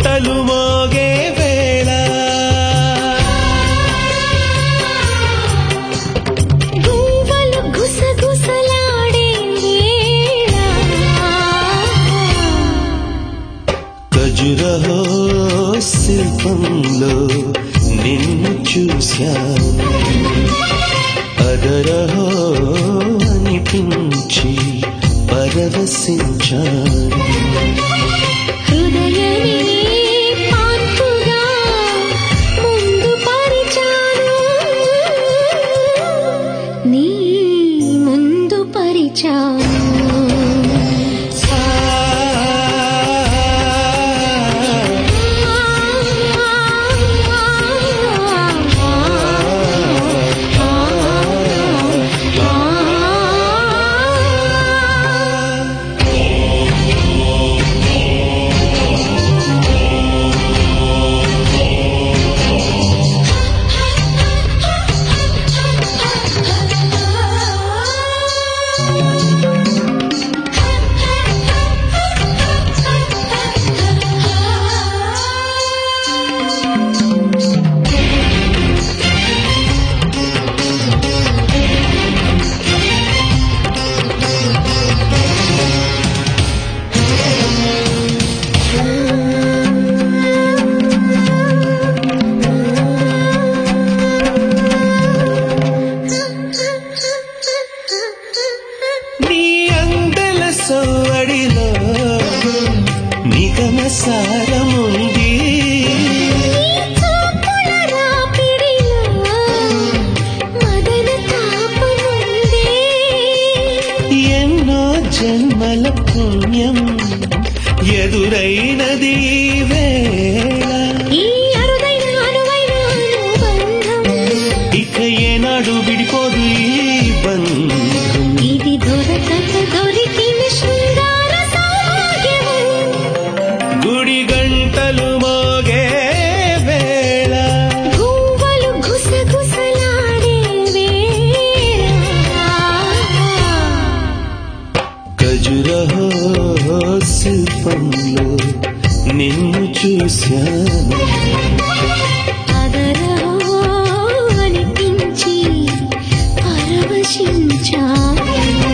గంటలు మోగే వేళ గువ్వలు గుసగుసలాడే వేళ ఖజురహో శిల్పంలో నిన్ను చూశాను అదరహో అనిపించి పరవశించాను హృదయమే పాన్పుగా ముందు పరిచాను నీ ముందు పరిచాను నీ అందల సవ్వడిలో నిగమ సారముంది చూపుల రాపిడిలో మదన తాపముందే ఎన్నో జన్మల పుణ్యం ఎదురైనది ఈ వేళ ఈ అరుదైన అనువైన అనుబంధం ఇక ఏనాడు విడిపోదు ఈ బంధం ఇది దొరకక దొరికిన శృంగార సౌభాగ్యము గుడి గంటలు మోగే వేళ గువ్వలు గుసగుసలాడే వేళ ఖజురహో శిల్పంలో నిన్ను చూశాను అదరహో అనిపించి పరవశించాను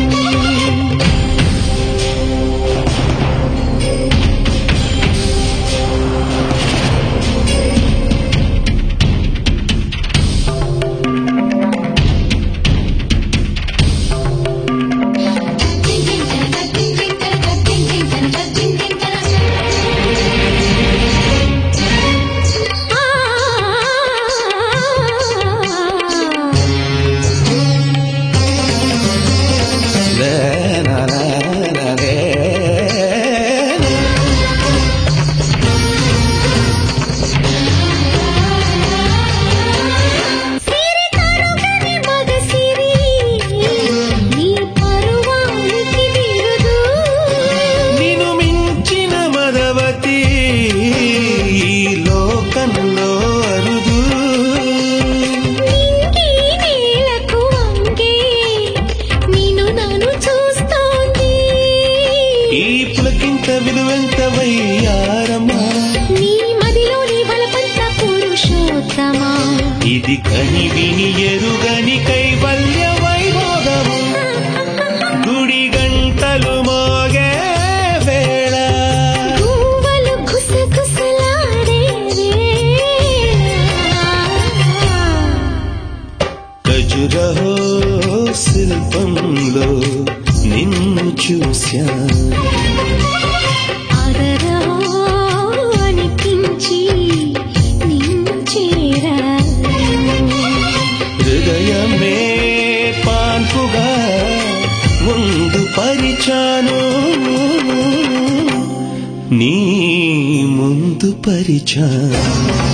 సిరి తరుగని మగ సిరి నీ పరువానికి బిరుదు నిన్ను మించిన మదవతి ఈ లోకంలో అరుదు నింగి నేలకు వంగి నిన్ను నన్ను చూస్తోంది ఈ పులకింత విలువెంత వయ్యారమ్మా నీ మదిలోని బలపంత పురుషోత్తమా ఇది కని విని ఎరుగని కైవల్య వైభోగము గుడి గంటలు మోగే వేళ గువ్వలు గుసగుసలాడే వేళ ఖజురహో శిల్పంలో నిన్ను చూశాను అదరహో అనిపించి నిన్ను చేరాను హృదయమే పాన్పుగా ముందు పరిచాను నీ ముందు పరిచాను